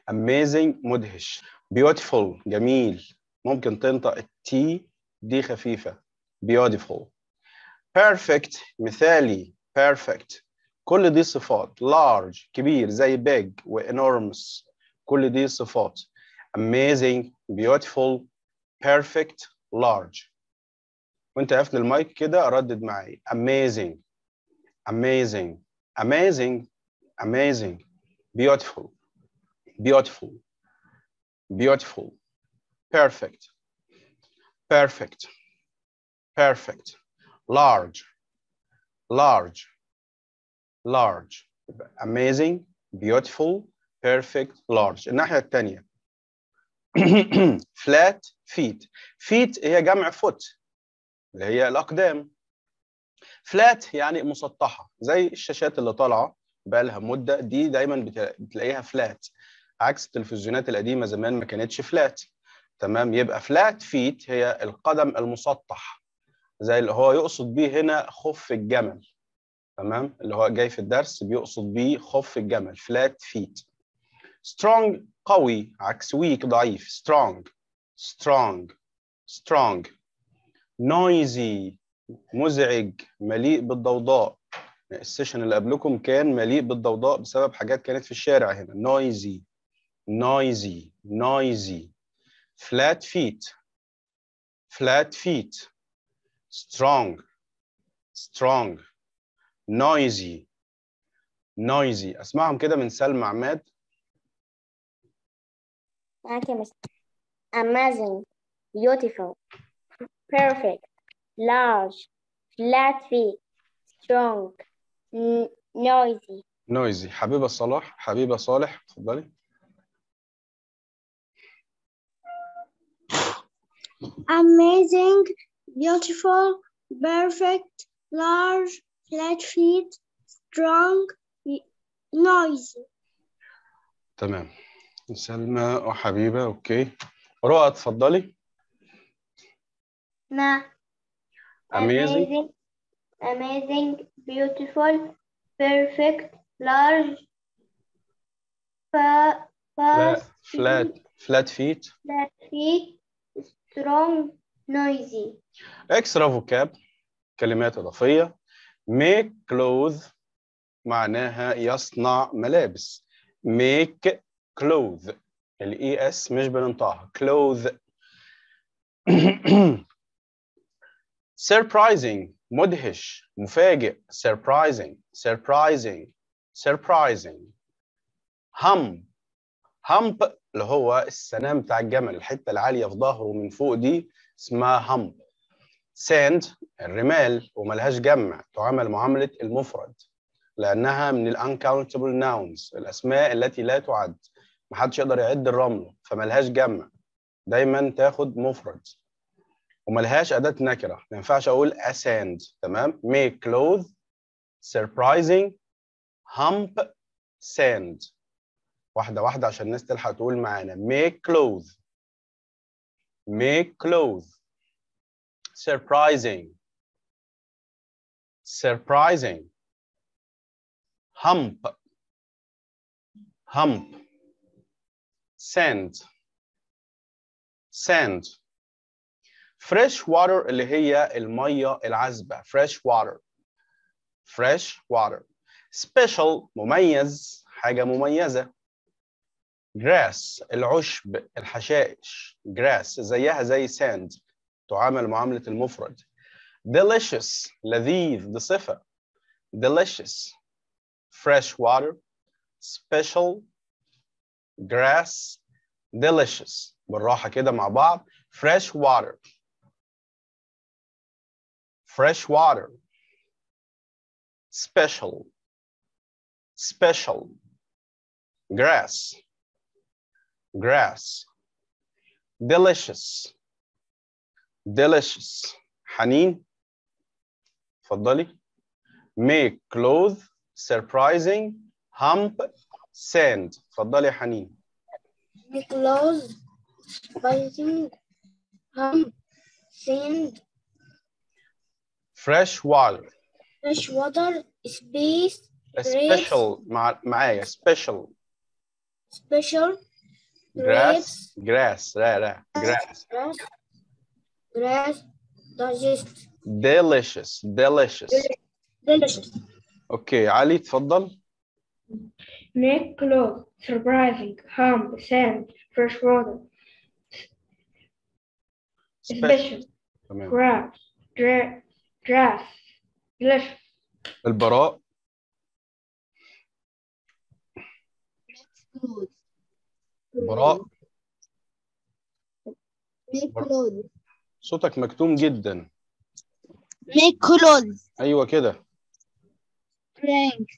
amazing مدهش beautiful جميل ممكن تنطق التي دي خفيفة beautiful perfect مثالي perfect كل دي صفات large كبير زي big و enormous كل دي صفات amazing beautiful perfect large وانت قافل المايك كده ردد معايا amazing amazing amazing amazing beautiful beautiful beautiful perfect perfect perfect large large large amazing beautiful perfect large الناحية الثانية flat feet feet هي جمع foot اللي هي الأقدام flat يعني مسطحة زي الشاشات اللي طالعة بقى لها مدة دي دايما بتلاقيها flat عكس التلفزيونات القديمة زمان ما كانتش flat تمام يبقى flat feet هي القدم المسطح زي اللي هو يقصد بيه هنا خف الجمل تمام اللي هو جاي في الدرس بيقصد بيه خف الجمل flat feet strong قوي عكس weak ضعيف strong strong strong noisy مزعج مليء بالضوضاء السيشن اللي قبلكم كان مليء بالضوضاء بسبب حاجات كانت في الشارع هنا noisy noisy noisy flat feet flat feet strong strong noisy noisy اسمعهم كده من سلمى عماد معاك يا مستر amazing beautiful perfect large flat feet strong n- noisy noisy حبيبة صلاح حبيبة صالح اتفضلي amazing, beautiful, perfect, large, flat feet, strong, noisy. تمام سلمى وحبيبة اوكي رؤى اتفضلي na amazing amazing beautiful perfect large fa- flat fast flat flat feet flat feet strong noisy extra vocab كلمات إضافية make clothes معناها يصنع ملابس make clothes الاي اس مش بننطقها clothes surprising مدهش مفاجئ surprising surprising surprising hump hump اللي هو السنام بتاع الجمل الحته العاليه في ظهره من فوق دي اسمها hump sand الرمال وملهاش جمع تعامل معامله المفرد لانها من uncountable nouns الاسماء التي لا تعد محدش يقدر يعد الرمل فملهاش جمع دايما تاخد مفرد وملهاش اداه نكره ما ينفعش اقول ascend تمام make clothes surprising hump sand واحده واحده عشان الناس تلحق تقول معانا make clothes make clothes surprising surprising hump hump sand sand fresh water اللي هي الميه العذبه fresh water fresh water special مميز حاجه مميزه grass العشب الحشائش grass زيها زي sand تعامل معامله المفرد delicious لذيذ دي صفه delicious fresh water special grass delicious بالراحه كده مع بعض fresh water fresh water special special grass grass delicious delicious حنين اتفضلي make clothes surprising hump sand اتفضلي يا حنين Close, spicy, hum, sand, fresh water fresh water, space, special مع معايا special special, grass grass لا لا grass grass, grass, digest, delicious delicious delicious. اوكي علي تفضل Make clothes, surprising, hum, sand, fresh water, special, تمام grass, dra- grass, delicious, البراء براء Make Bra- clothes. صوتك مكتوم جدا Make clothes. ايوه كده Strength.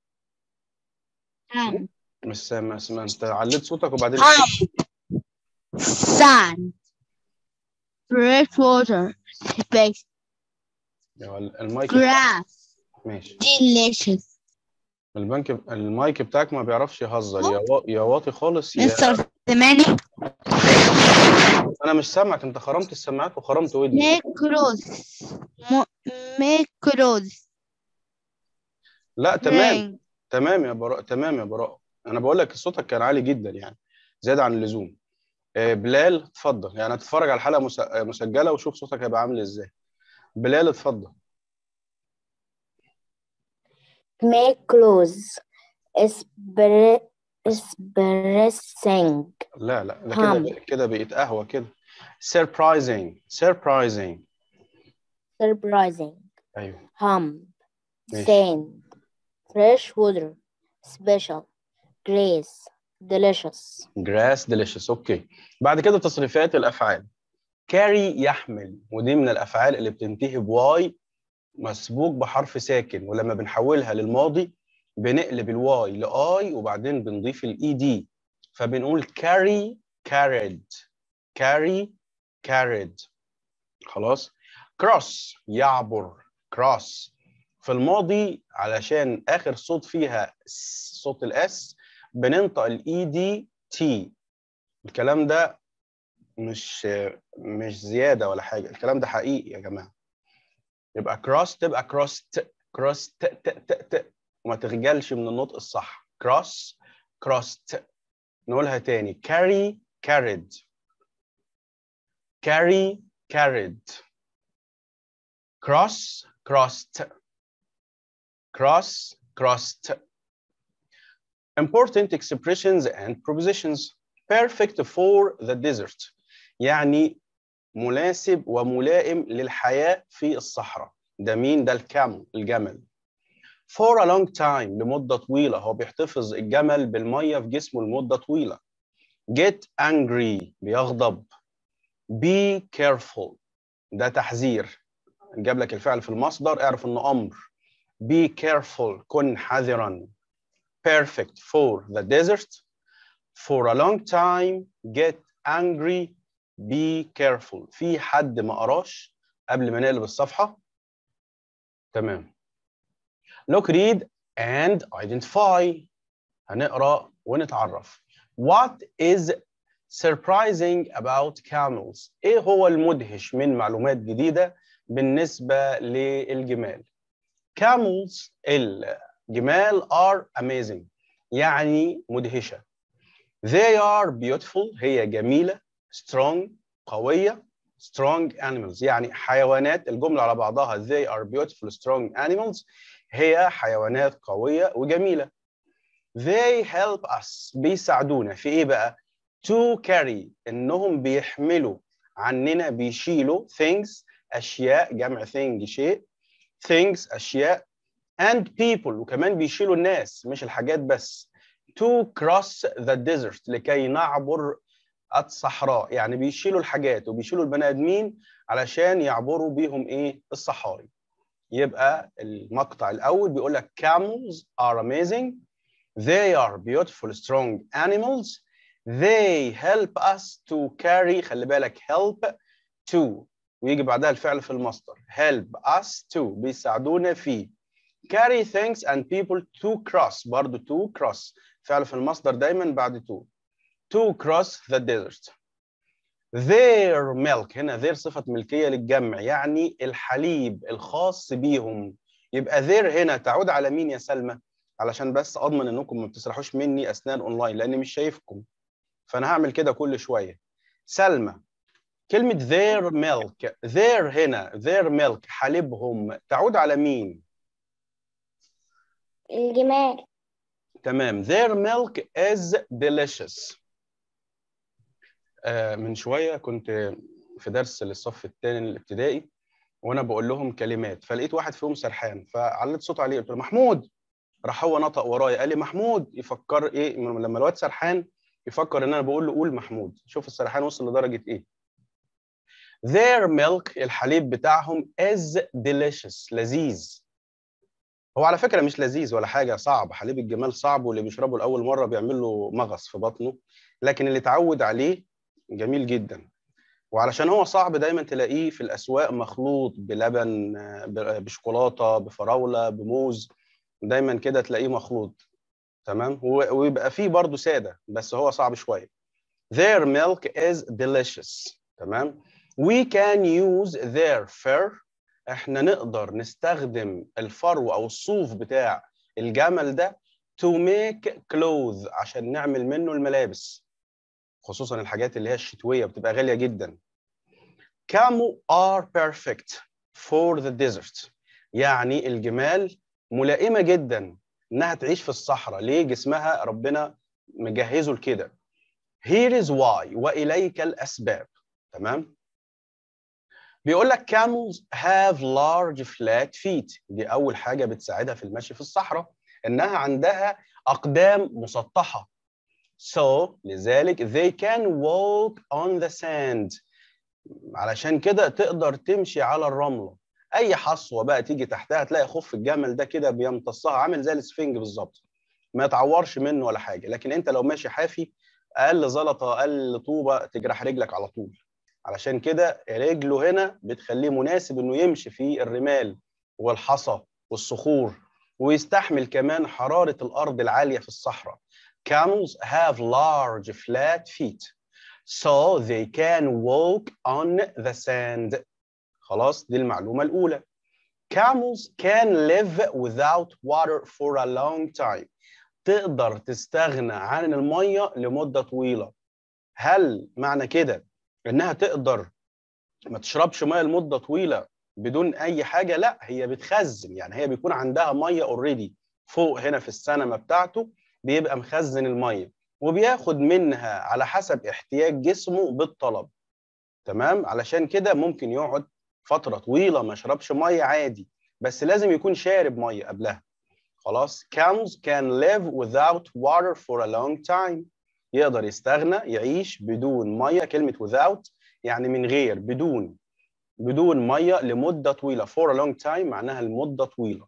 Ham. مش سامع سامع انت عليت صوتك وبعدين Sand. Fresh water. Space. يا المايك Grass. ماشي Delicious. البنك المايك بتاعك ما بيعرفش يهزر يا وا... يا واطي خالص يا مستر سامعني؟ انا مش سامعك انت خرمت السماعات وخرمت ودني Make clothes. Mo- Make clothes. لا تمام Strength. تمام يا براء تمام يا براء انا بقول لك صوتك كان عالي جدا يعني زياده عن اللزوم آه، بلال اتفضل يعني هتتفرج على الحلقه مس- آه، مسجله وشوف صوتك هيبقى عامل ازاي بلال اتفضل make clothes Espre- expressing لا لا ده هم. كده كده بقيت قهوه كده surprising surprising surprising ايوه hum ماشي. sand fresh water special grace delicious grass delicious اوكي بعد كده تصريفات الافعال carry يحمل ودي من الافعال اللي بتنتهي بواي مسبوق بحرف ساكن ولما بنحولها للماضي بنقلب الواي لاي وبعدين بنضيف الاي دي فبنقول carry carried carry carried خلاص cross يعبر cross في الماضي علشان اخر صوت فيها س- صوت الاس بننطق الاي دي تي الكلام ده مش مش زياده ولا حاجه الكلام ده حقيقي يا جماعه يبقى كروس تبقى كروس ت كروس ت ت ت ت وما تخجلش من النطق الصح كروس كروس ت نقولها تاني carry carried carry carried cross crossed cross crossed important expressions and prepositions perfect for the desert يعني مناسب وملائم للحياة في الصحراء ده مين ده الكامل الجمل for a long time لمدة طويلة هو بيحتفظ الجمل بالمية في جسمه لمدة طويلة get angry بيغضب be careful ده تحذير جاب لك الفعل في المصدر اعرف انه امر be careful كن حذرا perfect for the desert for a long time get angry be careful في حد ما قراش قبل ما نقلب الصفحة تمام look read and identify هنقرا ونتعرف what is surprising about camels ايه هو المدهش من معلومات جديدة بالنسبة للجمال camels الجمال are amazing يعني مدهشة they are beautiful هي جميلة strong قوية strong animals يعني حيوانات الجملة على بعضها they are beautiful strong animals هي حيوانات قوية وجميلة they help us بيساعدونا في ايه بقى to carry انهم بيحملوا عننا بيشيلوا things اشياء جمع thing شيء things اشياء and people وكمان بيشيلوا الناس مش الحاجات بس to cross the desert لكي نعبر الصحراء يعني بيشيلوا الحاجات وبيشيلوا البني ادمين علشان يعبروا بيهم ايه الصحاري يبقى المقطع الاول بيقول لك camels are amazing they are beautiful strong animals they help us to carry خلي بالك help to ويجي بعدها الفعل في المصدر help us to بيساعدونا في carry things and people to cross برضو to cross فعل في المصدر دايما بعد to to cross the desert their milk هنا their صفة ملكية للجمع يعني الحليب الخاص بيهم يبقى their هنا تعود على مين يا سلمى علشان بس اضمن انكم ما بتسرحوش مني اثناء الاونلاين لاني مش شايفكم فانا هعمل كده كل شويه سلمى كلمه their milk their هنا their milk حليبهم تعود على مين الجمال تمام their milk is delicious آه من شويه كنت في درس للصف الثاني الابتدائي وانا بقول لهم كلمات فلقيت واحد فيهم سرحان فعلت صوت عليه قلت له محمود راح هو نطق ورايا قال لي محمود يفكر ايه لما الواد سرحان يفكر ان انا بقول له قول محمود شوف السرحان وصل لدرجه ايه their milk الحليب بتاعهم is delicious لذيذ هو على فكره مش لذيذ ولا حاجه صعب حليب الجمال صعب واللي بيشربه لاول مره بيعمل له مغص في بطنه لكن اللي اتعود عليه جميل جدا وعلشان هو صعب دايما تلاقيه في الاسواق مخلوط بلبن بشوكولاته بفراوله بموز دايما كده تلاقيه مخلوط تمام ويبقى فيه برضه ساده بس هو صعب شويه their milk is delicious تمام we can use their fur احنا نقدر نستخدم الفرو او الصوف بتاع الجمل ده to make clothes عشان نعمل منه الملابس خصوصا الحاجات اللي هي الشتويه بتبقى غاليه جدا camel are perfect for the desert يعني الجمال ملائمه جدا انها تعيش في الصحراء ليه جسمها ربنا مجهزه لكده here is why واليك الاسباب تمام بيقول لك camels have large flat feet دي اول حاجه بتساعدها في المشي في الصحراء انها عندها اقدام مسطحه so لذلك they can walk on the sand علشان كده تقدر تمشي على الرمله اي حصوه بقى تيجي تحتها تلاقي خف الجمل ده كده بيمتصها عامل زي الاسفنج بالظبط ما يتعورش منه ولا حاجه لكن انت لو ماشي حافي اقل زلطه اقل طوبه تجرح رجلك على طول علشان كده رجله هنا بتخليه مناسب انه يمشي في الرمال والحصى والصخور ويستحمل كمان حراره الارض العاليه في الصحراء camels have large flat feet so they can walk on the sand خلاص دي المعلومة الأولى camels can live without water for a long time تقدر تستغنى عن المية لمدة طويلة هل معنى كده إنها تقدر ما تشربش مية لمدة طويلة بدون أي حاجة لا هي بتخزن يعني هي بيكون عندها مية اوريدي فوق هنا في السنمة بتاعته بيبقى مخزن المية وبياخد منها على حسب احتياج جسمه بالطلب تمام علشان كده ممكن يقعد فترة طويلة ما يشربش مية عادي بس لازم يكون شارب مية قبلها خلاص camels can live without water for a long time يقدر يستغنى يعيش بدون مية كلمة without يعني من غير بدون بدون مية لمدة طويلة for a long time معناها لمدة طويلة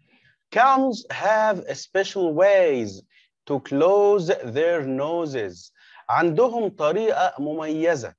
camels have special ways to close their noses عندهم طريقة مميزة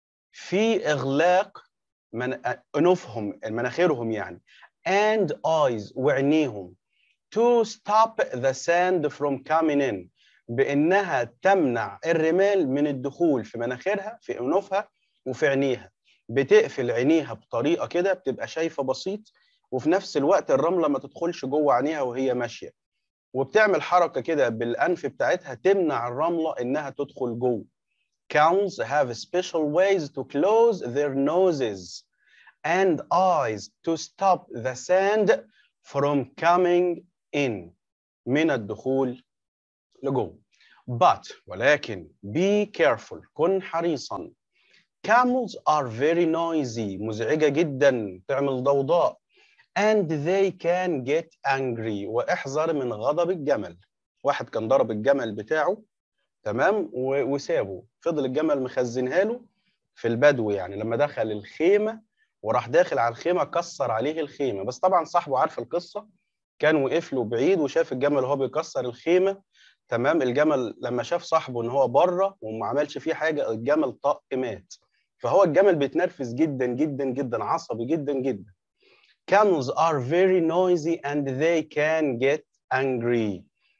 في إغلاق من أنوفهم مناخيرهم يعني and eyes وعينيهم to stop the sand from coming in بإنها تمنع الرمال من الدخول في مناخيرها في أنوفها وفي عينيها بتقفل عينيها بطريقة كده بتبقى شايفة بسيط وفي نفس الوقت الرملة ما تدخلش جوه عينيها وهي ماشية وبتعمل حركة كده بالأنف بتاعتها تمنع الرملة إنها تدخل جوه Cows have special ways to close their noses and eyes to stop the sand from coming in من الدخول لجوه. But ولكن be careful كن حريصا. Camels are very noisy مزعجة جدا تعمل ضوضاء and they can get angry واحذر من غضب الجمل. واحد كان ضرب الجمل بتاعه تمام وسابه فضل الجمل مخزنها له في البدو يعني لما دخل الخيمه وراح داخل على الخيمه كسر عليه الخيمه بس طبعا صاحبه عارف القصه كان وقف له بعيد وشاف الجمل وهو بيكسر الخيمه تمام الجمل لما شاف صاحبه ان هو بره وما عملش فيه حاجه الجمل طق مات فهو الجمل بيتنرفز جدا جدا جدا عصبي جدا جدا Camels are very noisy and they can get angry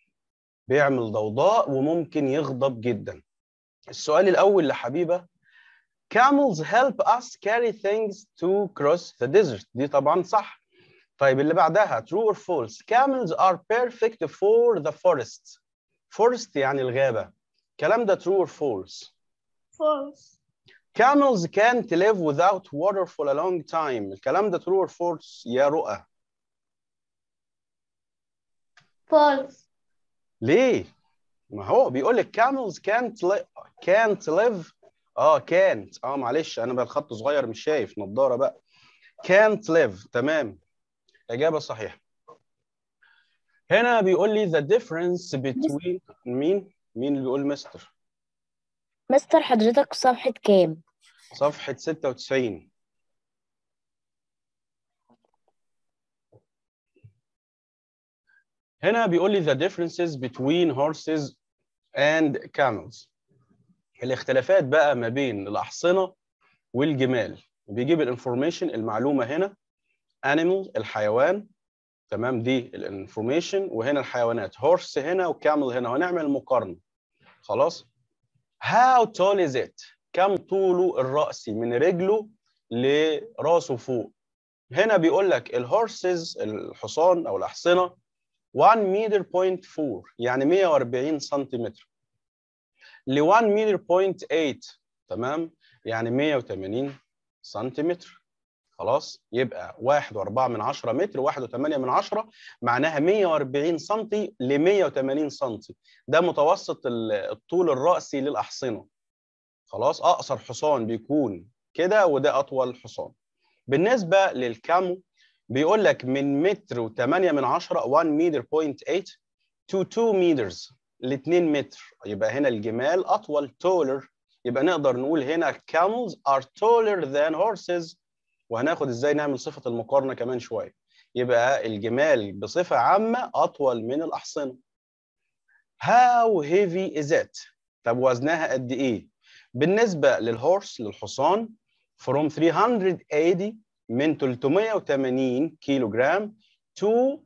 بيعمل ضوضاء وممكن يغضب جدا السؤال الأول لحبيبة Camels help us carry things to cross the desert دي طبعا صح طيب اللي بعدها true or false Camels are perfect for the forest forest يعني الغابة الكلام ده true or false false camels can't live without water for a long time الكلام ده true or false يا رؤى false ليه ما هو بيقول لك camels can't li can't live اه can't اه معلش انا بقى الخط صغير مش شايف نضاره بقى can't live تمام اجابه صحيحه هنا بيقول لي the difference between مين مين اللي بيقول مستر مستر حضرتك صفحة كام؟ صفحه 96 هنا بيقول لي the differences between horses and camels الاختلافات بقى ما بين الأحصنة والجمال بيجيب الانفورميشن المعلومة هنا animal الحيوان تمام دي الانفورميشن وهنا الحيوانات horse هنا وكامل هنا وهنعمل مقارنة خلاص how tall is it كم طوله الرأسي من رجله لراسه فوق هنا بيقول لك الهورسز الحصان او الاحصنه 1 متر بوينت 4 يعني 140 سنتيمتر ل 1 متر بوينت 8 تمام يعني 180 سنتيمتر خلاص يبقى 1 و4 من 10 متر 1 و8 من 10 معناها 140 سم ل 180 سم ده متوسط الطول الرأسي للأحصنة خلاص أقصر حصان بيكون كده وده أطول حصان بالنسبة للكامو بيقول لك من متر و8 من 10 1 متر بوينت 8 to 2 meters ل 2 متر يبقى هنا الجمال أطول taller يبقى نقدر نقول هنا camels are taller than horses وهناخد ازاي نعمل صفة المقارنة كمان شوية يبقى الجمال بصفة عامة أطول من الأحصنة How heavy is it؟ طب وزنها قد إيه؟ بالنسبة للهورس للحصان from 380 من 380 كيلو جرام to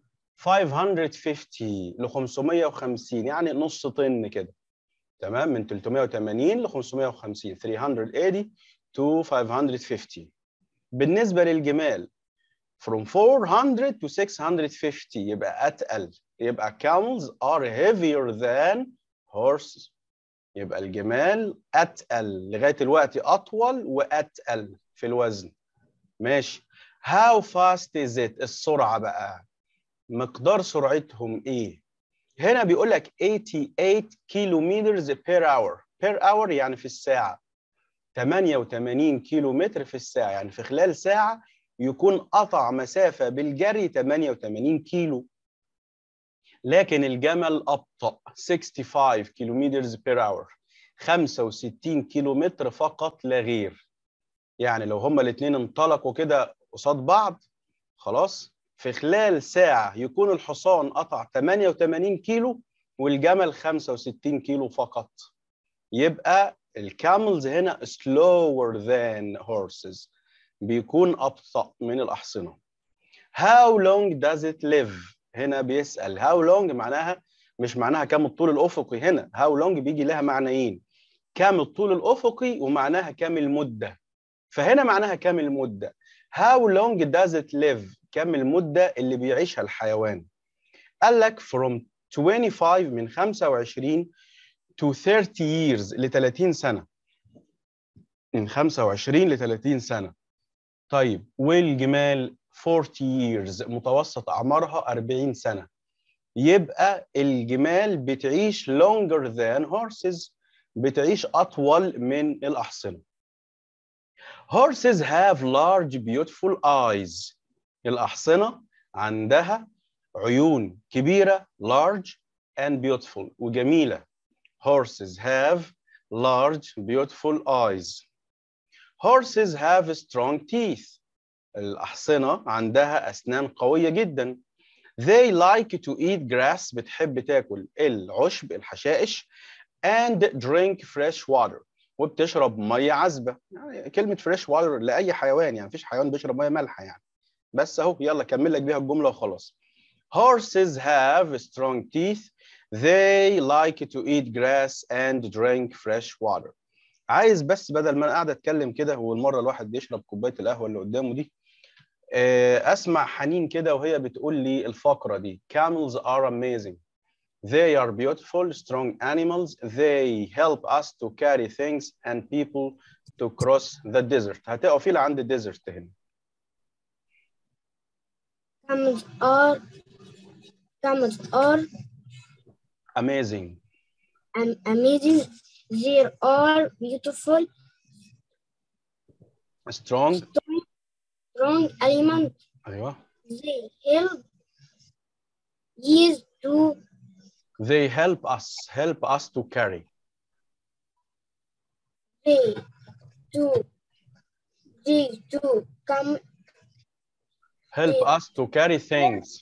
550 ل 550 يعني نص طن كده تمام من 380 ل 550 380 to 550 بالنسبة للجمال from 400 to 650 يبقى أتقل يبقى camels are heavier than horses يبقى الجمال أتقل لغاية الوقت أطول وأتقل في الوزن ماشي how fast is it السرعة بقى مقدار سرعتهم إيه هنا بيقول لك 88 كيلومتر per hour per hour يعني في الساعة 88 كيلو متر في الساعة يعني في خلال ساعة يكون قطع مسافة بالجري 88 كيلو لكن الجمل أبطأ 65 كيلومتر بير اور 65 كيلو متر فقط لا غير يعني لو هما الاثنين انطلقوا كده قصاد بعض خلاص في خلال ساعة يكون الحصان قطع 88 كيلو والجمل 65 كيلو فقط يبقى الكاملز هنا slower than horses بيكون أبطأ من الأحصنة how long does it live هنا بيسأل how long معناها مش معناها كم الطول الأفقي هنا how long بيجي لها معنيين كم الطول الأفقي ومعناها كم المدة فهنا معناها كم المدة how long does it live كم المدة اللي بيعيشها الحيوان قال لك from 25 من 25 to 30 years ل 30 سنة من 25 ل 30 سنة طيب والجمال 40 years متوسط أعمارها 40 سنة يبقى الجمال بتعيش longer than horses بتعيش أطول من الأحصنة Horses have large beautiful eyes الأحصنة عندها عيون كبيرة large and beautiful وجميلة Horses have large beautiful eyes Horses have strong teeth الأحصنة عندها أسنان قوية جدا They like to eat grass بتحب تاكل العشب الحشائش and drink fresh water وبتشرب مية عذبة يعني كلمة fresh water لأي حيوان يعني مفيش حيوان بيشرب مية مالحة يعني بس أهو يلا كمل لك بيها الجملة وخلاص Horses have strong teeth They like to eat grass and drink fresh water عايز بس بدل ما انا قاعد اتكلم كده والمره الواحد بيشرب كوبايه القهوه اللي قدامه دي اسمع حنين كده وهي بتقول لي الفقره دي camels are amazing They are beautiful, strong animals. They help us to carry things and people to cross the desert. هتقف فيه عند الديزرت هنا. Camels are camels are Amazing. am- amazing. They are beautiful, Strong. strong animals. أيوه. They help us to They help us. Help us to carry. they to they to come Help Yeah. us to carry things.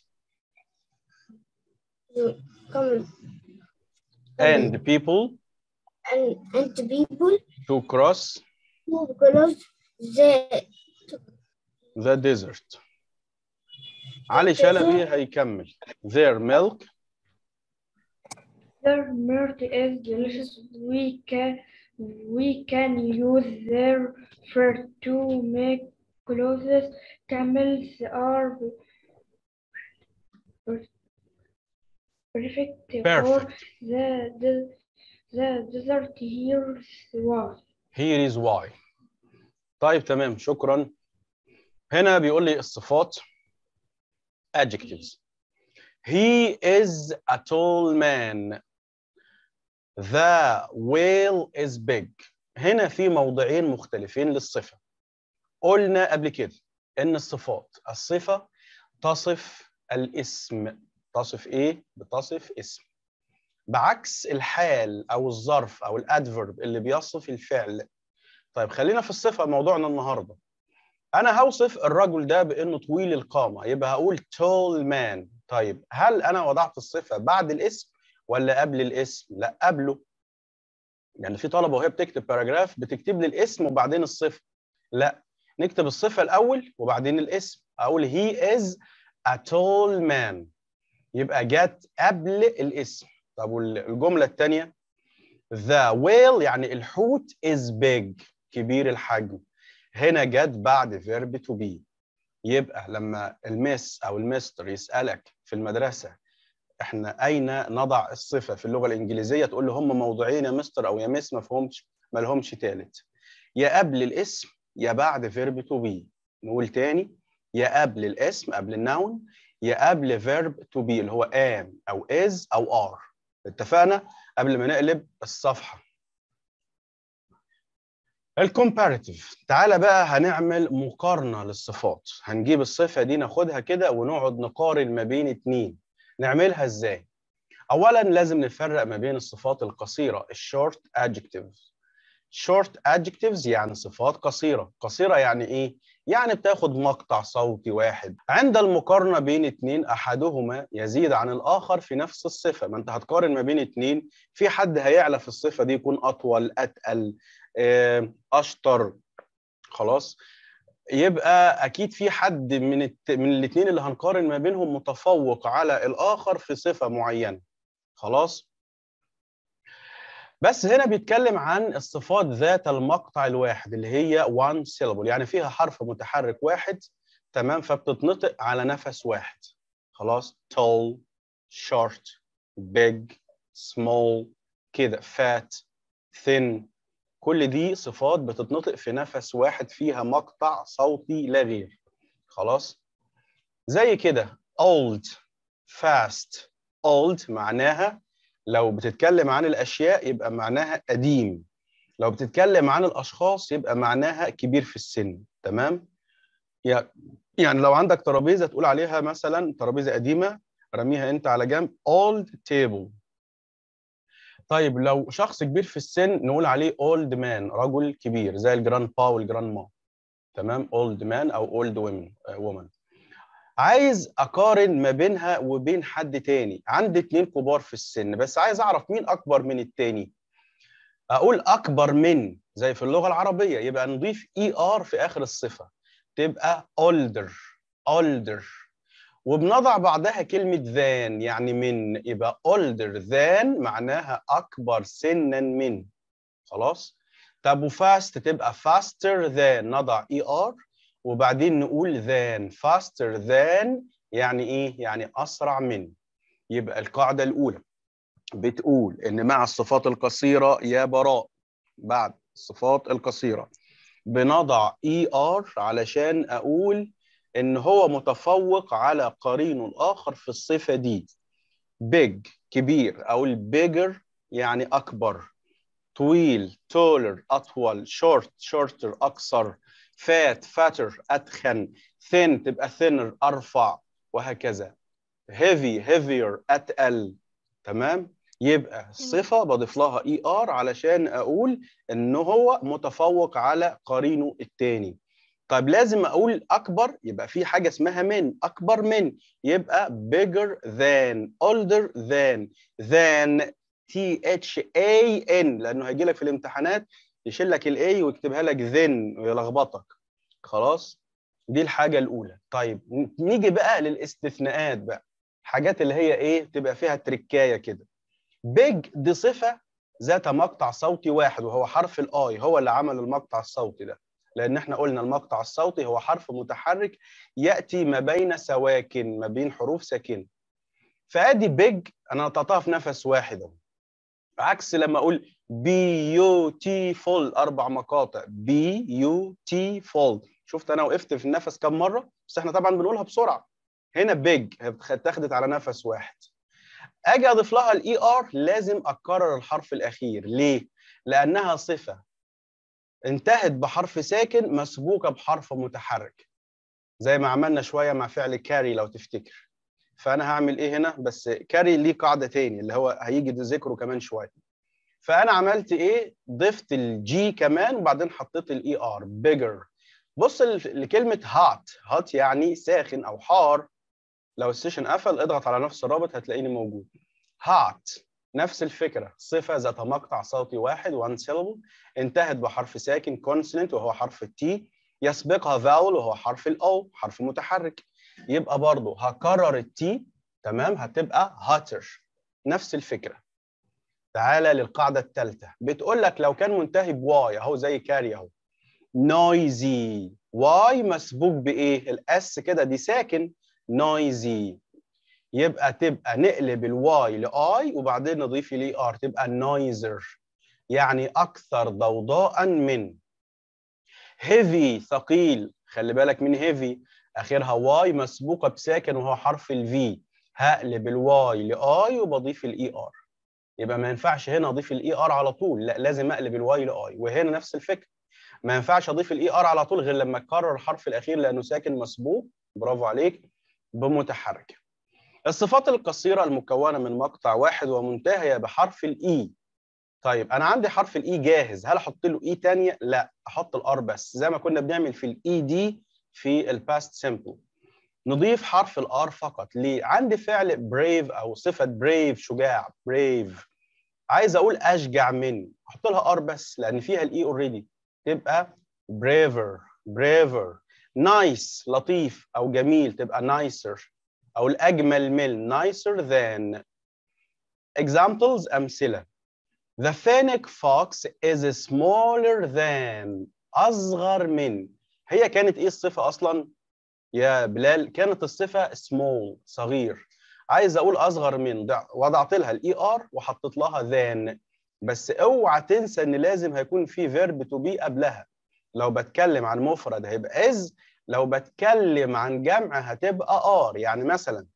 to come And people and and to people to cross who cross the the desert. علي شلبي هيكمل. Their milk Their milk is delicious. We can we can use their fur to make clothes. Camels are perfect, for perfect. the, the the desert. Here's why. Here is why. طيب تمام شكرا. هنا بيقول لي الصفات adjectives. He is a tall man. The whale is big. هنا في موضعين مختلفين للصفة. قلنا قبل كده إن الصفات الصفة تصف الاسم. تصف إيه؟ بتصف اسم. بعكس الحال أو الظرف أو الادفرب اللي بيصف الفعل. طيب خلينا في الصفة موضوعنا النهاردة. أنا هوصف الرجل ده بإنه طويل القامة يبقى هقول tall man. طيب هل أنا وضعت الصفة بعد الاسم ولا قبل الاسم؟ لا قبله. يعني في طلبة وهي بتكتب باراجراف بتكتب لي الاسم وبعدين الصفة. لا نكتب الصفة الأول وبعدين الاسم. أقول he is a tall man. يبقى جت قبل الاسم. طب والجملة الثانية The whale يعني الحوت is big كبير الحجم هنا جت بعد verb to be يبقى لما المس او المستر يسألك في المدرسة احنا اين نضع الصفة في اللغة الانجليزية تقول له هم موضوعين يا مستر او يا مس ما فهمش ما لهمش تالت يا قبل الاسم يا بعد verb to be نقول تاني يا قبل الاسم قبل النون يا قبل verb to be اللي هو am او is او are اتفقنا قبل ما نقلب الصفحة الكومباريتيف تعالى بقى هنعمل مقارنة للصفات هنجيب الصفة دي ناخدها كده ونقعد نقارن ما بين اتنين نعملها ازاي اولا لازم نفرق ما بين الصفات القصيرة الشورت adjectives short adjectives يعني صفات قصيرة قصيرة يعني ايه يعني بتاخد مقطع صوتي واحد عند المقارنة بين اتنين أحدهما يزيد عن الآخر في نفس الصفة ما أنت هتقارن ما بين اتنين في حد هيعلى في الصفة دي يكون أطول أتقل آه، أشطر خلاص يبقى أكيد في حد من الت... من الاتنين اللي هنقارن ما بينهم متفوق على الآخر في صفة معينة خلاص بس هنا بيتكلم عن الصفات ذات المقطع الواحد اللي هي one syllable يعني فيها حرف متحرك واحد تمام فبتتنطق على نفس واحد خلاص tall short big small كده fat thin كل دي صفات بتتنطق في نفس واحد فيها مقطع صوتي لا غير خلاص زي كده old fast old معناها لو بتتكلم عن الاشياء يبقى معناها قديم لو بتتكلم عن الاشخاص يبقى معناها كبير في السن تمام يع- يعني لو عندك ترابيزه تقول عليها مثلا ترابيزه قديمه رميها انت على جنب old table طيب لو شخص كبير في السن نقول عليه old man رجل كبير زي الجراند با والجراند ما تمام old man او old women woman عايز اقارن ما بينها وبين حد تاني عندي اتنين كبار في السن بس عايز اعرف مين اكبر من التاني اقول اكبر من زي في اللغه العربيه يبقى نضيف اي ار في اخر الصفه تبقى older older وبنضع بعدها كلمه than يعني من يبقى older than معناها اكبر سنا من خلاص طب وفاست تبقى faster than نضع اي ار وبعدين نقول than faster than يعني ايه؟ يعني اسرع من يبقى القاعده الاولى بتقول ان مع الصفات القصيره يا براء بعد الصفات القصيره بنضع اي ار علشان اقول ان هو متفوق على قرينه الاخر في الصفه دي big كبير او البيجر يعني اكبر طويل taller اطول short shorter اقصر fat fatter اتخن thin تبقى thinner ارفع وهكذا heavy heavier اتقل تمام يبقى الصفه بضيف لها اي ار علشان اقول ان هو متفوق على قرينه الثاني طيب لازم اقول اكبر يبقى في حاجه اسمها من اكبر من يبقى bigger than older than than T H A N لانه هيجي لك في الامتحانات يشيل لك الاي ويكتبها لك then ويلخبطك خلاص دي الحاجه الاولى طيب نيجي بقى للاستثناءات بقى الحاجات اللي هي ايه تبقى فيها تركايه كده big دي صفه ذات مقطع صوتي واحد وهو حرف الاي هو اللي عمل المقطع الصوتي ده لان احنا قلنا المقطع الصوتي هو حرف متحرك ياتي ما بين سواكن ما بين حروف ساكنه فادي بيج انا نطقتها في نفس واحد اهو عكس لما اقول بيوتيفول اربع مقاطع بيوتيفول شفت انا وقفت في النفس كم مره بس احنا طبعا بنقولها بسرعه هنا بيج اتاخدت على نفس واحد اجي اضيف لها الاي ار لازم اكرر الحرف الاخير ليه لانها صفه انتهت بحرف ساكن مسبوقه بحرف متحرك زي ما عملنا شويه مع فعل كاري لو تفتكر فانا هعمل ايه هنا بس كاري ليه قاعده تاني اللي هو هيجي ذكره كمان شويه فانا عملت ايه ضفت الجي كمان وبعدين حطيت الاي ار بيجر بص لكلمه هات هات يعني ساخن او حار لو السيشن قفل اضغط على نفس الرابط هتلاقيني موجود هات نفس الفكرة صفة ذات مقطع صوتي واحد one syllable انتهت بحرف ساكن consonant وهو حرف التي يسبقها vowel وهو حرف الاو حرف متحرك يبقى برضه هكرر التي تمام هتبقى hotter نفس الفكرة تعالى للقاعدة الثالثة بتقول لك لو كان منتهي بواي اهو زي كاري اهو noisy واي مسبوق بايه الاس كده دي ساكن noisy يبقى تبقى نقلب الواي لاي وبعدين نضيف ليه ار تبقى نويزر يعني اكثر ضوضاء من هيفي ثقيل خلي بالك من هيفي اخرها واي مسبوقه بساكن وهو حرف الفي هقلب الواي لاي وبضيف الاي ار يبقى ما ينفعش هنا اضيف الاي ار على طول لا لازم اقلب الواي لاي وهنا نفس الفكره ما ينفعش اضيف الاي ار على طول غير لما اكرر الحرف الاخير لانه ساكن مسبوق برافو عليك بمتحرك الصفات القصيرة المكونة من مقطع واحد ومنتهية بحرف الإي طيب أنا عندي حرف الإي جاهز هل أحط له إي تانية؟ لا أحط الآر بس زي ما كنا بنعمل في الإي دي في الباست سيمبل نضيف حرف الآر فقط ليه؟ عندي فعل بريف أو صفة بريف شجاع بريف عايز أقول أشجع من أحط لها آر بس لأن فيها الإي أوريدي تبقى بريفر بريفر نايس لطيف أو جميل تبقى نايسر أو الأجمل من nicer than examples أمثلة The fennec fox is smaller than أصغر من هي كانت إيه الصفة أصلا يا بلال كانت الصفة small صغير عايز أقول أصغر من وضعت لها الإي آر وحطيت لها than بس اوعى تنسى إن لازم هيكون في verb to be قبلها لو بتكلم عن مفرد هيبقى is لو بتكلم عن جمع هتبقى ار يعني مثلا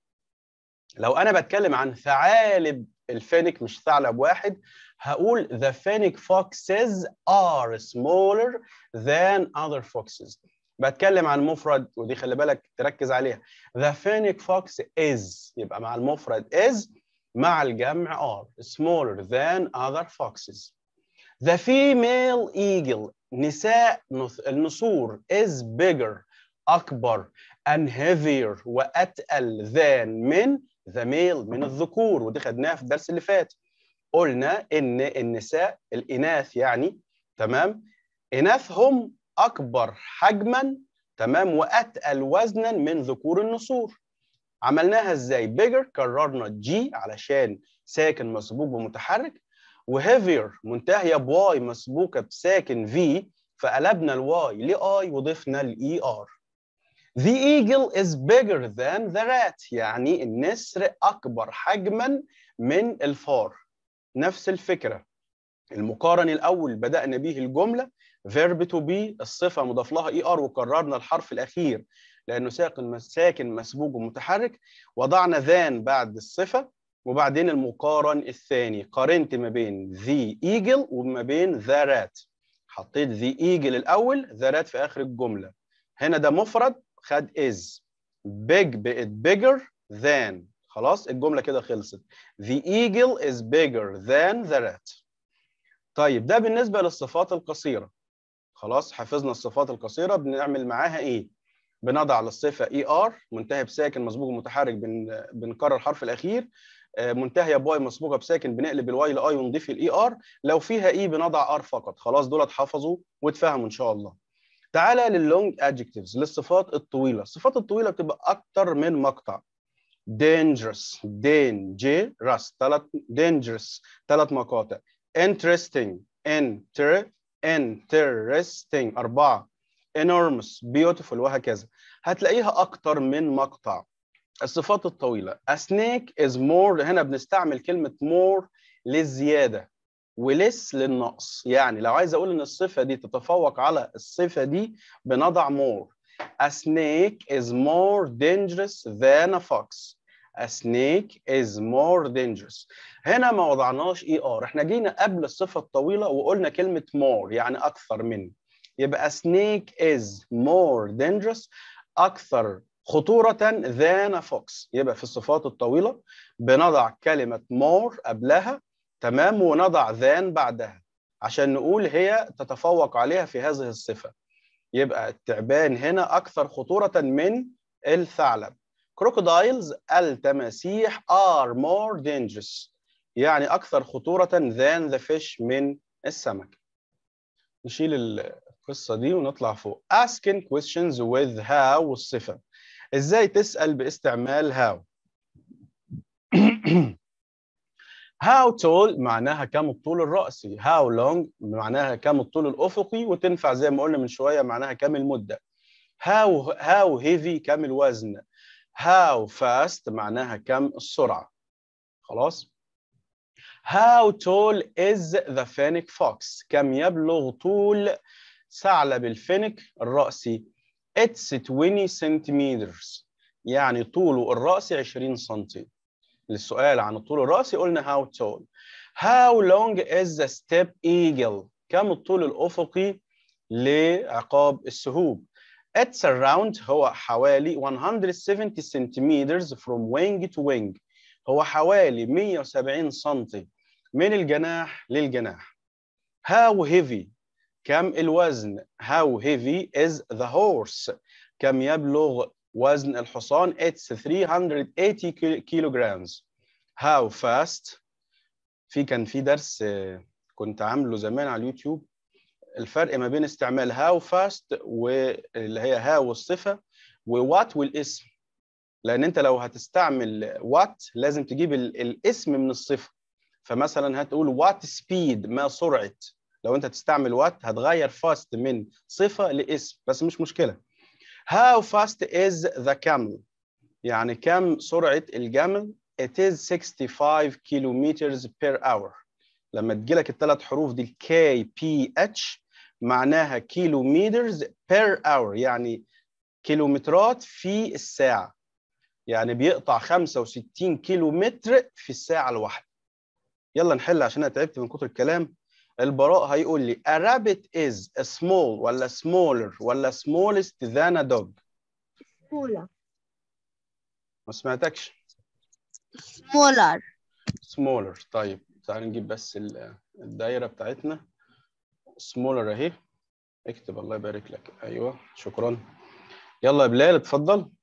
لو انا بتكلم عن ثعالب الفينيك مش ثعلب واحد هقول the fennec foxes are smaller than other foxes بتكلم عن مفرد ودي خلي بالك تركز عليها the fennec fox is يبقى مع المفرد is مع الجمع are smaller than other foxes the female eagle نساء النسور is bigger أكبر and heavier وأتقل than من the male من الذكور ودي خدناها في الدرس اللي فات قلنا إن النساء الإناث يعني تمام إناثهم أكبر حجما تمام وأتقل وزنا من ذكور النسور عملناها إزاي bigger كررنا جي علشان ساكن مسبوق بمتحرك وهيفير منتهية بواي مسبوقة بساكن في فقلبنا الواي لاي وضفنا الاي ار The eagle is bigger than the rat يعني النسر أكبر حجما من الفار نفس الفكره المقارن الاول بدانا به الجمله verb to be الصفه مضاف لها اي ار وكررنا الحرف الاخير لانه ساكن ساكن مسبوق ومتحرك وضعنا ذان بعد الصفه وبعدين المقارن الثاني قارنت ما بين the eagle وما بين the rat حطيت the eagle الاول the rat في اخر الجمله هنا ده مفرد خد is big بقت bigger than خلاص الجمله كده خلصت the eagle is bigger than the rat طيب ده بالنسبه للصفات القصيره خلاص حفظنا الصفات القصيره بنعمل معاها ايه بنضع للصفه اي ار منتهي بساكن مسبوق متحرك بن... بنكرر الحرف الاخير منتهيه باي مسبوقه بساكن بنقلب الواي لاي ونضيف الاي ار لو فيها اي بنضع ار فقط خلاص دول اتحفظوا واتفهموا ان شاء الله تعالى لللونج ادجكتيفز للصفات الطويله الصفات الطويله بتبقى اكتر من مقطع dangerous dangerous ثلاث dangerous ثلاث مقاطع interesting enter interesting أربعة enormous beautiful وهكذا هتلاقيها أكتر من مقطع الصفات الطويلة a snake is more هنا بنستعمل كلمة more للزيادة ولس للنقص يعني لو عايز أقول إن الصفة دي تتفوق على الصفة دي بنضع more a snake is more dangerous than a fox a snake is more dangerous هنا ما وضعناش اي ار احنا جينا قبل الصفه الطويله وقلنا كلمه more يعني اكثر من يبقى a snake is more dangerous اكثر خطوره than a fox يبقى في الصفات الطويله بنضع كلمه more قبلها تمام ونضع than بعدها عشان نقول هي تتفوق عليها في هذه الصفه يبقى التعبان هنا اكثر خطوره من الثعلب crocodiles التماسيح are more dangerous يعني أكثر خطورة than the fish من السمك نشيل القصة دي ونطلع فوق asking questions with how والصفة إزاي تسأل باستعمال how how tall معناها كم الطول الرأسي how long معناها كم الطول الأفقي وتنفع زي ما قلنا من شوية معناها كم المدة how how heavy كم الوزن how fast معناها كم السرعة خلاص how tall is the fennec fox كم يبلغ طول ثعلب الفينك الرأسي it's 20 centimeters يعني طوله الرأسي 20 سنتي للسؤال عن الطول الرأسي قلنا how tall how long is the step eagle كم الطول الأفقي لعقاب السهوب It's around هو حوالي 170 centimeters from wing to wing هو حوالي 170 سنتي من الجناح للجناح How heavy كم الوزن How heavy is the horse كم يبلغ وزن الحصان It's 380 kilograms How fast في كان في درس كنت عامله زمان على اليوتيوب الفرق ما بين استعمال هاو فاست واللي هي هاو الصفه ووات والاسم لان انت لو هتستعمل وات لازم تجيب الاسم من الصفه فمثلا هتقول وات سبيد ما سرعه لو انت تستعمل وات هتغير فاست من صفه لاسم بس مش مشكله how fast is the camel يعني كم سرعه الجمل it is 65 kilometers per hour لما تجيلك الثلاث حروف دي كي بي اتش معناها كيلومترز بير اور يعني كيلومترات في الساعة يعني بيقطع 65 كيلومتر في الساعة الواحدة يلا نحل عشان انا تعبت من كتر الكلام البراء هيقول لي a rabbit is a small ولا smaller ولا smallest than a dog smaller ما سمعتكش smaller smaller طيب تعالى نجيب بس الدايره بتاعتنا سمولر اهي اكتب الله يبارك لك ايوه شكرا يلا يا بلال اتفضل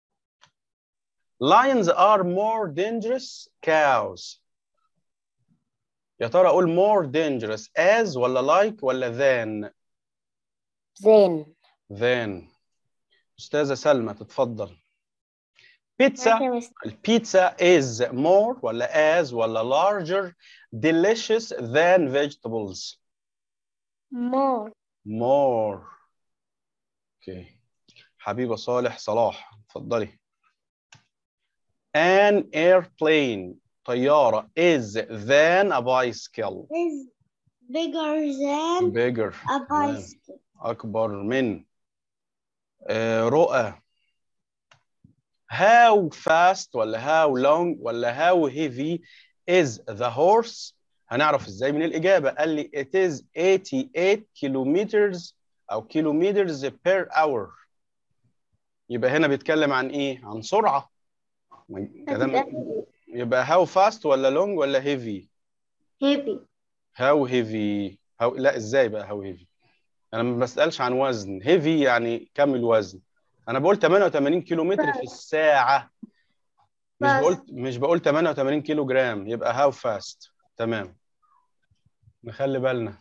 lions are more dangerous cows يا ترى اقول more dangerous as ولا like ولا than then than استاذه سلمى تتفضل بيتزا البيتزا is more ولا as ولا larger delicious than vegetables more more اوكي حبيبه صالح صلاح اتفضلي an airplane طيارة is than a bicycle is bigger than bigger a تمام. bicycle. أكبر من آه، رؤى how fast ولا how long ولا how heavy is the horse هنعرف ازاي من الإجابة قال لي it is 88 kilometers أو kilometers per hour يبقى هنا بيتكلم عن إيه؟ عن سرعة كلام يبقى how fast ولا long ولا heavy heavy how heavy how لا ازاي بقى how heavy انا ما بسالش عن وزن heavy يعني كم الوزن انا بقول 88 كيلو متر في الساعه مش Fast. بقول مش بقول 88 كيلو جرام يبقى how fast تمام نخلي بالنا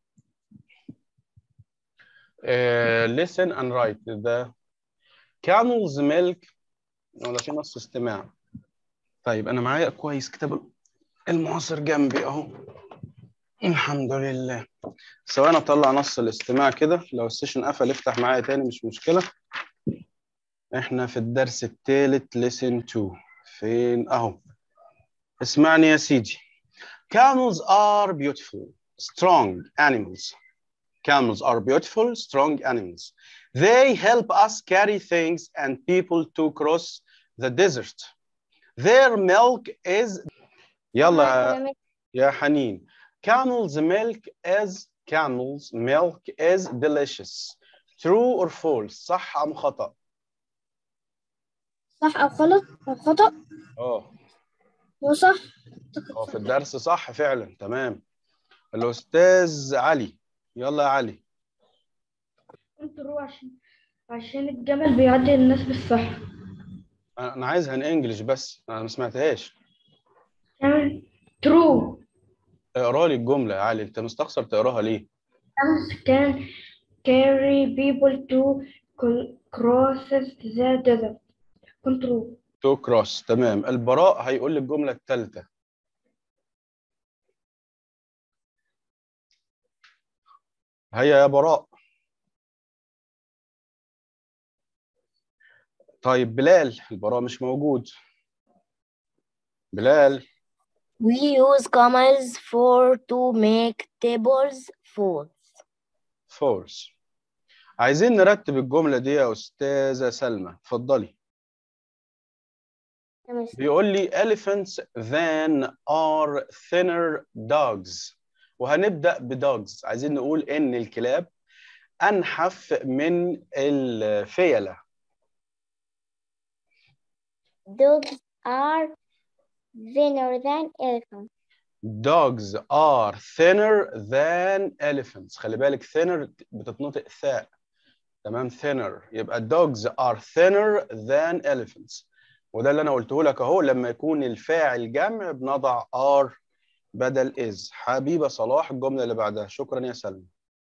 uh, listen and write the camel's milk ولا في نص استماع طيب انا معايا كويس كتاب المعاصر جنبي اهو الحمد لله ثواني اطلع نص الاستماع كده لو السيشن قفل افتح معايا تاني مش مشكلة احنا في الدرس الثالث listen to فين اهو اسمعني يا سيدي camels are beautiful strong animals camels are beautiful strong animals they help us carry things and people to cross the desert their milk is يلا يا حنين camel's milk is camel's milk is delicious true or false صح ام خطأ صح أو غلط أو خطأ اه هو صح هو في الدرس صح فعلا تمام الاستاذ علي يلا يا علي كنت روح عشان عشان الجمل بيعدي الناس بالصح انا أنا عايزها ان انجلش بس انا ما سمعتهاش تمام true اقرا لي الجمله يا علي انت مستخسر تقراها ليه camels can carry people to cl- cross the desert كنت true تو كروس تمام البراء هيقول لي الجمله الثالثه هيا يا براء طيب بلال البراء مش موجود بلال We use camels for to make tables foods. فورس عايزين نرتب الجمله دي يا استاذه سلمى اتفضلي بيقول لي elephants than are thinner dogs وهنبدأ بدوجز عايزين نقول إن الكلاب أنحف من الفيلة Dogs are thinner than elephants. dogs are thinner than elephants خلي بالك thinner بتتنطق ثاء تمام thinner يبقى dogs are thinner than elephants وده اللي أنا قلته لك أهو لما يكون الفاعل جمع بنضع are بدل is حبيبة صلاح الجملة اللي بعدها شكرا يا سلمى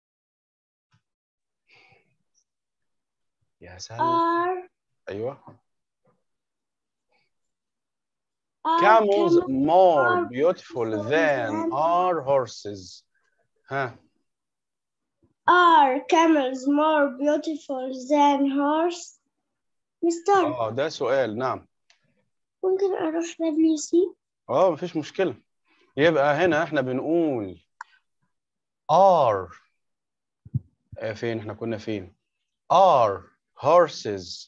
يا سلمى are أيوه are camels camels more are beautiful beautiful than than- are horses ها are camels more beautiful than horse مستر اه ده سؤال نعم ممكن أروح WC اه مفيش مشكلة يبقى هنا احنا بنقول are آه، فين احنا كنا فين are horses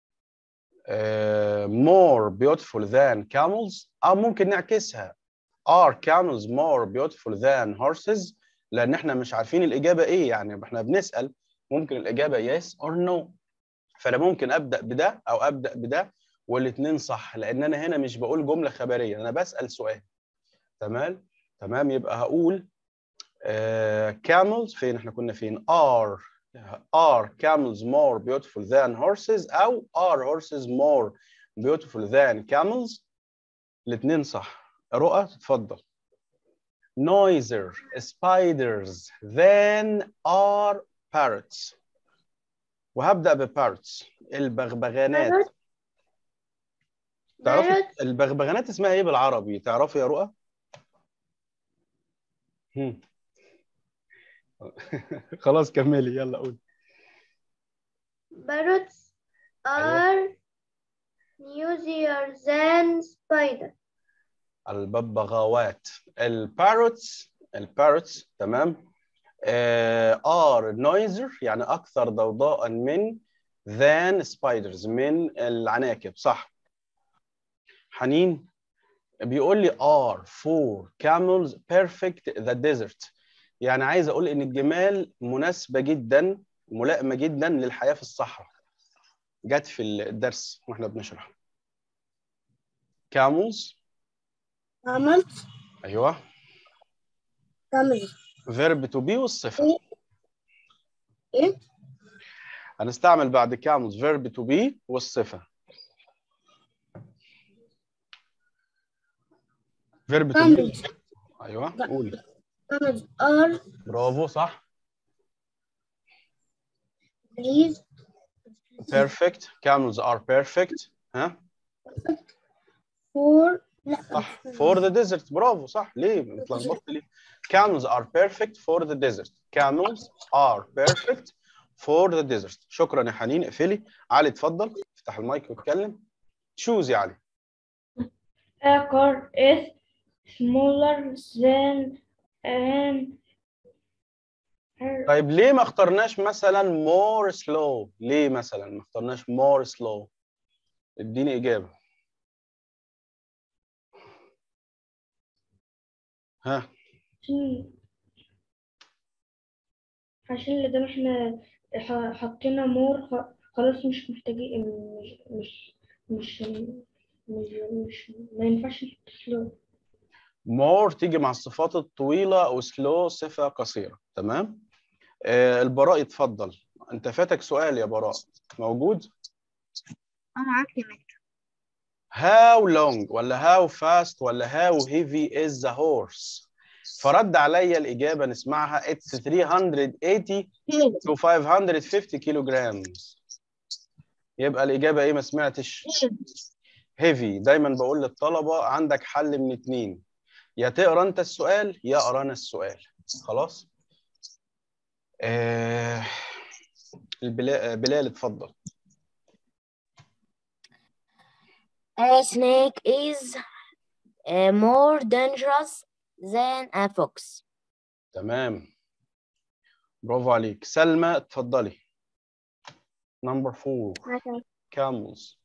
آه، more beautiful than camels او ممكن نعكسها are camels more beautiful than horses لان احنا مش عارفين الاجابة ايه يعني احنا بنسأل ممكن الاجابة yes or no فانا ممكن ابدا بده او ابدا بده والاثنين صح لان انا هنا مش بقول جمله خبريه انا بسال سؤال تمام تمام يبقى هقول آه camels فين احنا كنا فين are are camels more beautiful than horses او are horses more beautiful than camels الاثنين صح رؤى تتفضل noisier spiders than are parrots وهبدأ ببارتس البغبغانات تعرفي البغبغانات اسمها ايه بالعربي تعرفي يا رؤى هم. خلاص كملي يلا قولي Parrots are noisier than spiders. الببغاوات الباروتس الباروتس تمام ار نويزر يعني اكثر ضوضاء من than spiders من العناكب صح حنين بيقول لي are for camels perfect the desert يعني عايز اقول ان الجمال مناسبه جدا ملائمه جدا للحياه في الصحراء جت في الدرس واحنا بنشرح camels عملت ايوه كمل verb to be والصفه إيه؟ هنستعمل بعد camels verb to be والصفه verb to be كمل ايوه قولي كمل are برافو صح please perfect camels are perfect ها for لا صح for the desert برافو صح ليه اتلخبطت ليه camels are perfect for the desert camels are perfect for the desert شكرا يا حنين اقفلي علي اتفضل افتح المايك واتكلم choose يا علي A car is smaller than an طيب ليه ما اخترناش مثلا more slow ليه مثلا ما اخترناش more slow اديني اجابه ها عشان عشان اللي ده احنا ح- حطينا مور خ- خلاص مش محتاجين مش مش مش مش, مش ما ينفعش نحط سلو more تيجي مع الصفات الطويله وسلو صفه قصيره تمام آه البراء يتفضل انت فاتك سؤال يا براء موجود أنا معاك يا متر how long ولا how fast ولا how heavy is the horse فرد عليا الإجابة نسمعها it's 380 to 550 كيلو جرام يبقى الإجابة إيه ما سمعتش heavy دايما بقول للطلبة عندك حل من اتنين يا تقرا انت السؤال يا اقرا انا السؤال خلاص آه البلا- بلال اتفضل A snake is uh, more dangerous than a fox. تمام برافو عليك سلمى اتفضلي نمبر فور camels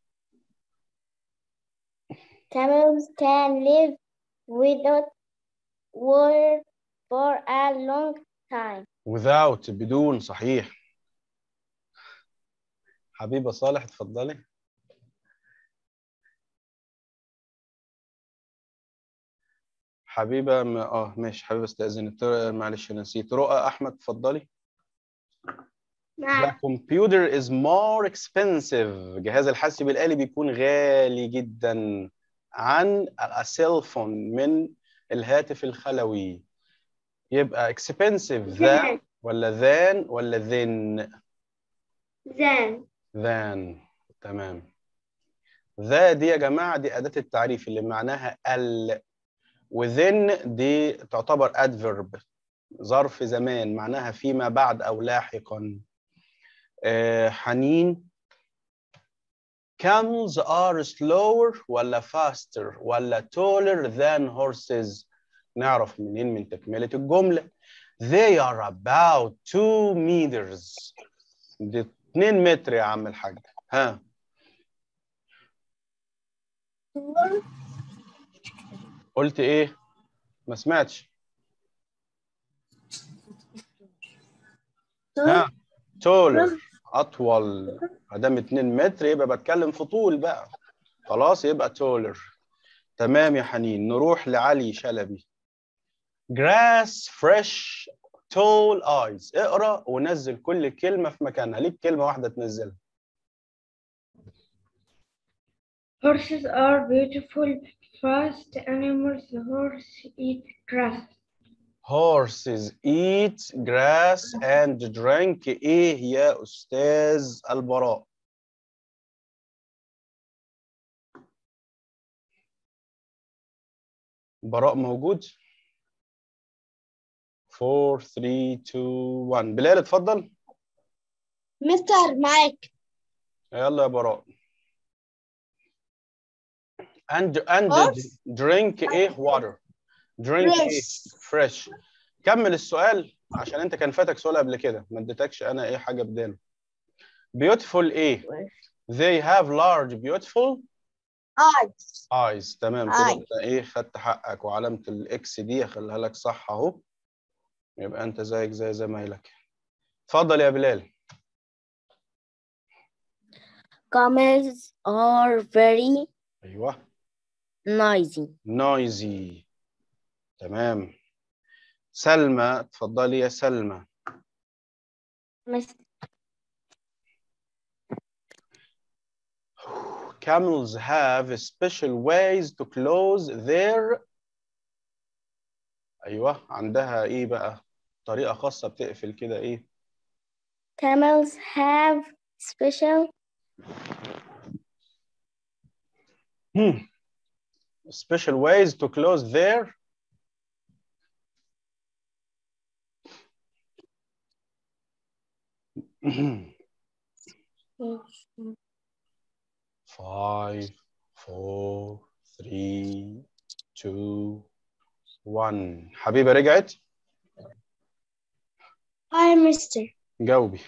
Camels can live without water for a long time. without بدون صحيح حبيبة صالح اتفضلي حبيبة م... اه ماشي حبيبة استأذنك تر- معلش أنا نسيت رؤى أحمد اتفضلي The computer is more expensive جهاز الحاسب الآلي بيكون غالي جدا عن السيل فون من الهاتف الخلوي يبقى expensive than ولا than ولا than Then than تمام ذا دي يا جماعة دي أداة التعريف اللي معناها ال within دي تعتبر adverb ظرف زمان معناها فيما بعد أو لاحقا آه، حنين camels are slower ولا faster ولا taller than horses نعرف منين من تكملة الجملة they are about 2 meters دي 2 متر يا عم الحاج ها قلت ايه ما سمعتش ها taller اطول ما دام 2 متر يبقى بتكلم في طول بقى خلاص يبقى taller تمام يا حنين نروح لعلي شلبي grass fresh tall eyes اقرا ونزل كل كلمه في مكانها ليك كلمه واحده تنزلها Horses are beautiful, fast animals. The horse eat grass. horses eat grass and drink ايه يا استاذ البراء براء موجود 4 3 2 1 بلال اتفضل مستر معاك يلا يا براء and and Horse. drink ايه water drink ايه fresh كمل السؤال عشان انت كان فاتك سؤال قبل كده ما اديتكش انا ايه حاجه بداله beautiful ايه they have large beautiful eyes eyes تمام كده Eyes. انت ايه خدت حقك وعلامه الاكس دي اخليها لك صح اهو يبقى انت زيك زي زمايلك اتفضل يا بلال Camels are very ايوه noisy. noisy تمام سلمى اتفضلي يا سلمى Miss camels have special ways to close their ايوه عندها ايه بقى طريقه خاصه بتقفل كده ايه camels have special Hmm. special ways to close their five, four, three, two, one. حبيبة رجعت؟ Hi, Mister. جاوبي.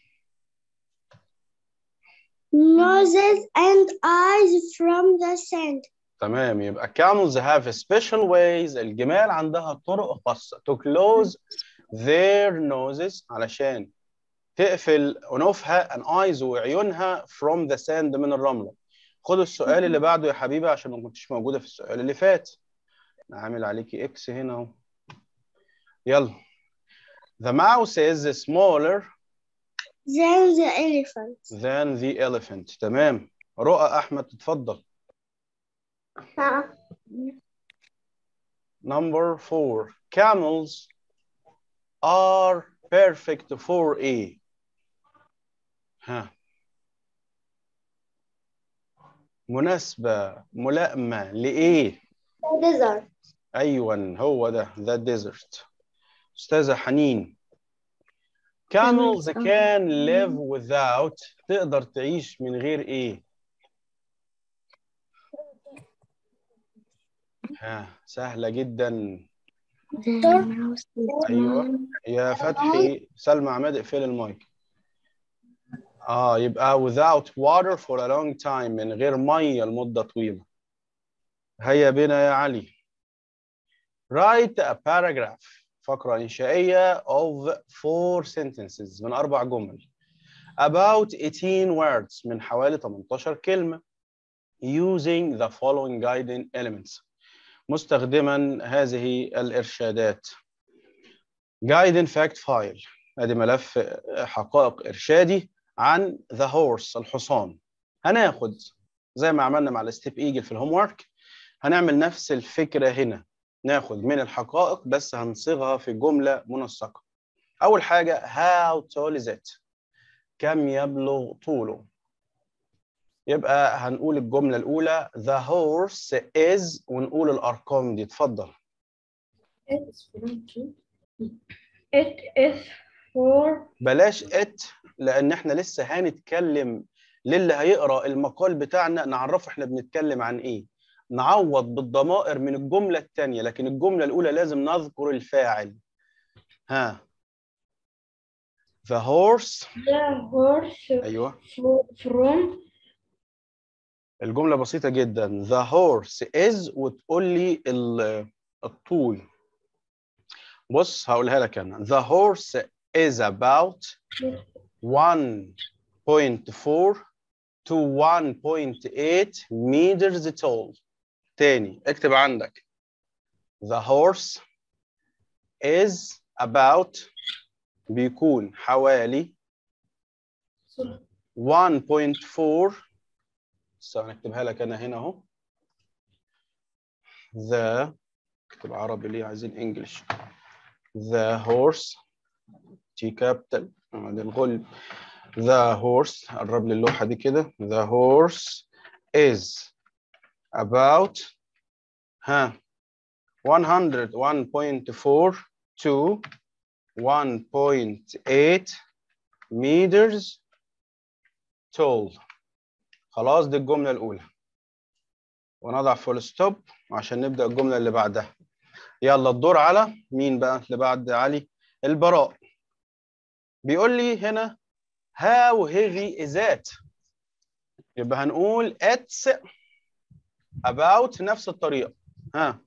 Noses and eyes from the sand. تمام يبقى camels have special ways الجمال عندها طرق خاصة to close their noses علشان تقفل أنوفها and eyes وعيونها from the sand من الرملة. خد السؤال اللي بعده يا حبيبي عشان ما كنتش موجودة في السؤال اللي فات. أنا عامل عليكي إكس هنا أهو. يلا. The mouse is smaller Then the elephant. than the elephant. تمام. رؤى أحمد تتفضل. Number four. Camels are perfect for A. ها. مناسبة ملائمة لإيه؟ Desert. أيوة هو ده the desert. أستاذة حنين. Camels Camels are- can live without تقدر تعيش من غير إيه؟ ها سهلة جدا أيوة يا فتحي سلمى عماد اقفل المايك اه يبقى without water for a long time من غير ميه لمده طويله هيا بنا يا علي write a paragraph فقره انشائيه of four sentences من اربع جمل about 18 words من حوالي 18 كلمه using the following guiding elements مستخدما هذه الارشادات guiding fact file ادي ملف حقائق ارشادي عن ذا هورس الحصان هناخد زي ما عملنا مع الستيب ايجل في الهوم ورك هنعمل نفس الفكره هنا ناخد من الحقائق بس هنصيغها في جمله منسقه اول حاجه how tall is it كم يبلغ طوله يبقى هنقول الجمله الاولى the horse is ونقول الارقام دي اتفضل It is for بلاش ات لان احنا لسه هنتكلم للي هيقرا المقال بتاعنا نعرفه احنا بنتكلم عن ايه نعوض بالضمائر من الجمله الثانيه لكن الجمله الاولى لازم نذكر الفاعل ها the horse the horse ايوه fro- from الجمله بسيطه جدا the horse is وتقول لي ال- الطول بص هقولها لك انا the horse is about 1.4 to 1.8 meters tall تاني اكتب عندك the horse is about بيكون حوالي 1.4 استنى اكتبها لك انا هنا اهو the اكتب عربي ليه عايزين انجلش the horse تي كابيتال بعدين الغلب the horse قرب لي اللوحة دي كده the horse is about ها 101.4 to 1.8 meters tall خلاص دي الجملة الأولى ونضع فول ستوب عشان نبدأ الجملة اللي بعدها يلا الدور على مين بقى اللي بعد علي البراء بيقول لي هنا how heavy is it يبقى هنقول it's about نفس الطريقة ها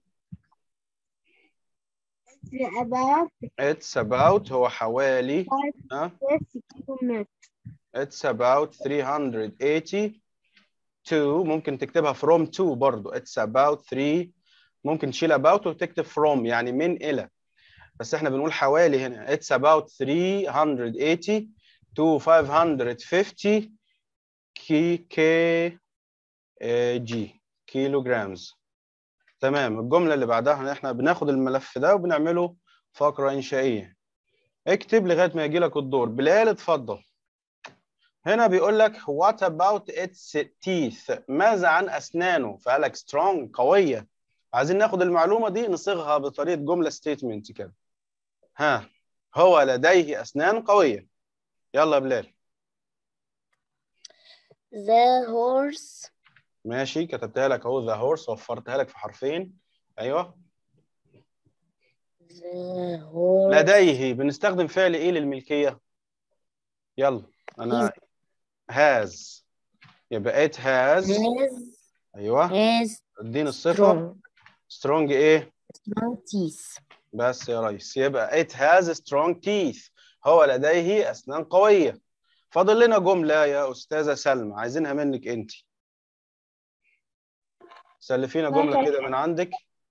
about it's about هو حوالي ها 30 kilometers. It's about 382 ممكن تكتبها from to برضو It's about 3 ممكن تشيل about وتكتب from يعني من إلى بس احنا بنقول حوالي هنا It's about 380 to 550 كي كي جي كيلوغرامز تمام الجملة اللي بعدها إن احنا بناخد الملف ده وبنعمله فقرة إنشائية اكتب لغاية ما يجي لك الدور بلال اتفضل هنا بيقول لك what about its teeth ماذا عن أسنانه فقال لك strong قوية عايزين ناخد المعلومة دي نصيغها بطريقة جملة statement كده ها هو لديه أسنان قوية يلا يا بلال The horse ماشي كتبتها لك اهو ذا هورس وفرتها لك في حرفين ايوه the horse لديه بنستخدم فعل ايه للملكيه يلا انا has يبقى it has has ايوه has اديني الصفه strong strong ايه strong teeth. بس يا ريس يبقى it has strong teeth هو لديه اسنان قويه فاضل لنا جمله يا استاذه سلمى عايزينها منك انت سلفينا جمله كده من عندك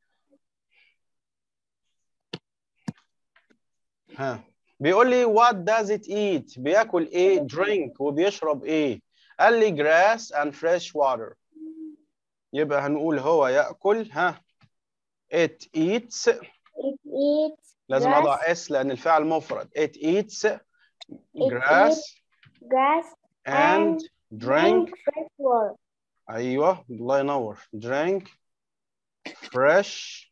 ها بيقول لي what does it eat بياكل ايه drink وبيشرب ايه قال لي grass and fresh water يبقى هنقول هو ياكل ها it eats It eats لازم Grass. اضع اس لان الفعل مفرد it eats grass grass and drink fresh water. ايوه الله ينور drink fresh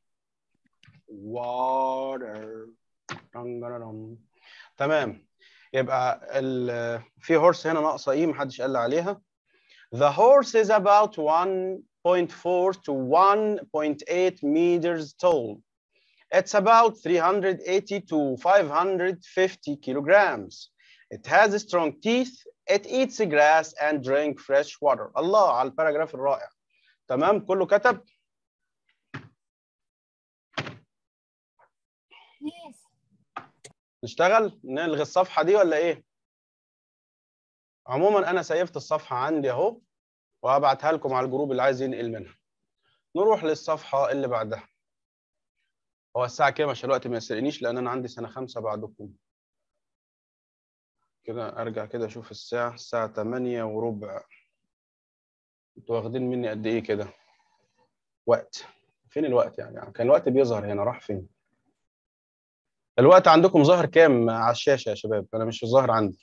water رنجررم. تمام يبقى ال في هورس هنا ناقصه ايه محدش قال لي عليها The horse is about 1.4 to 1.8 meters tall. It's about 380 to 550 kilograms. It has strong teeth. It eats grass and drink fresh water. الله على الباراجراف الرائع. تمام كله كتب؟ نشتغل نلغي الصفحة دي ولا ايه؟ عموما انا سيفت الصفحة عندي اهو وهبعتها لكم على الجروب اللي عايز ينقل منها. نروح للصفحة اللي بعدها. هو الساعة كام عشان الوقت ما يسرقنيش لأن أنا عندي سنة خمسة بعدكم. كده أرجع كده أشوف الساعة الساعة تمانية وربع. انتوا واخدين مني قد إيه كده؟ وقت. فين الوقت يعني؟ كان الوقت بيظهر هنا راح فين؟ الوقت عندكم ظاهر كام على الشاشة يا شباب؟ أنا مش ظاهر عندي.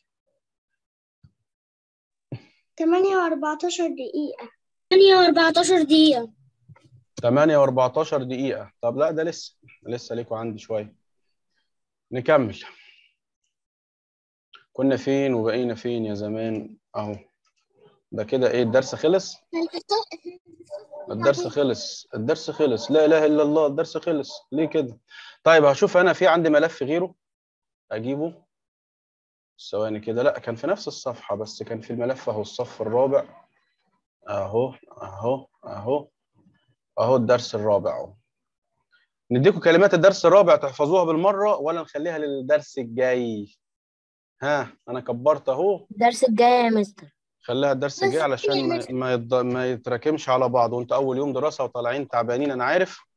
8 و14 دقيقة 8 و14 دقيقة 8 و14 دقيقة طب لا ده لسه لسه ليكوا عندي شوية نكمل كنا فين وبقينا فين يا زمان اهو ده كده ايه الدرس خلص الدرس خلص الدرس خلص لا اله الا الله الدرس خلص ليه كده طيب هشوف انا في عندي ملف غيره اجيبه ثواني كده لا كان في نفس الصفحة بس كان في الملف اهو الصف الرابع اهو اهو اهو اهو الدرس الرابع اهو نديكم كلمات الدرس الرابع تحفظوها بالمره ولا نخليها للدرس الجاي ها انا كبرت اهو الدرس الجاي يا مستر خليها الدرس الجاي علشان ما ما, يض... ما يتراكمش على بعض وانت اول يوم دراسه وطالعين تعبانين انا عارف